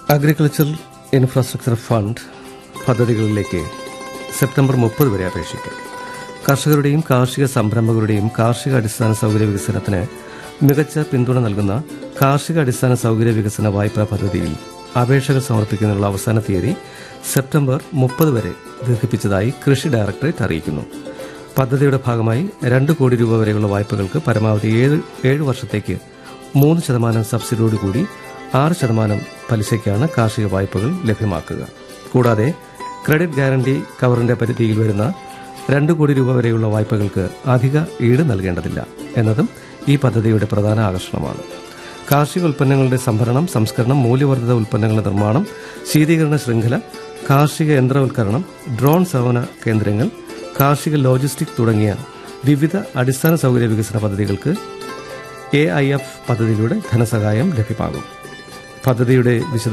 agriculture infrastructure fund പദ്ധതികളിലേക്ക് September മുപ്പത് വരെ അപേക്ഷിക്കാം കർഷകരുടെയും കാർഷിക സംരംഭകരുടെയും കാർഷിക അടിസ്ഥാന സൗകര്യ വികസനത്തിന് മികച്ച പിന്തുണ നൽകുന്ന കാർഷിക അടിസ്ഥാന സൗകര്യ വികസന വായ്പാ പദ്ധതിയിൽ അപേക്ഷകൾ സമർപ്പിക്കുന്നതിനുള്ള അവസാന തീയതി സെപ്റ്റംബർ മുപ്പത് വരെ ദീർഘിപ്പിച്ചതായി കൃഷി ഡയറക്ടറേറ്റ് അറിയിക്കുന്നു പദ്ധതിയുടെ ഭാഗമായി രണ്ട് കോടി രൂപ വരെയുള്ള വായ്പകൾക്ക് പരമാവധി ഏഴ് ഏഴ് വർഷത്തേക്ക് മൂന്ന് ശതമാനം സബ്സിഡിയോടുകൂടി ആറ് ശതമാനം പലിശയ്ക്കാണ് കാർഷിക വായ്പകൾ ലഭ്യമാക്കുക കൂടാതെ ക്രെഡിറ്റ് ഗ്യാരണ്ടി കവറിന്റെ പരിധിയിൽ വരുന്ന രണ്ട് കോടി രൂപ വരെയുള്ള വായ്പകൾക്ക് അധിക ഈട് നൽകേണ്ടതില്ല എന്നതും ഈ പദ്ധതിയുടെ പ്രധാന ആകർഷണമാണ് കാർഷിക ഉൽപ്പന്നങ്ങളുടെ സംഭരണം സംസ്കരണം മൂല്യവർദ്ധിത ഉൽപ്പന്നങ്ങളുടെ നിർമ്മാണം ശീതീകരണ ശൃംഖല കാർഷിക യന്ത്രവൽക്കരണം ഡ്രോൺ സേവന കേന്ദ്രങ്ങൾ കാർഷിക ലോജിസ്റ്റിക് തുടങ്ങിയ വിവിധ അടിസ്ഥാന സൗകര്യ വികസന പദ്ധതികൾക്ക് എ ഐ എഫ് പദ്ധതിയിലൂടെ ധനസഹായം ലഭ്യമാകും പദ്ധതിയുടെ വിശദ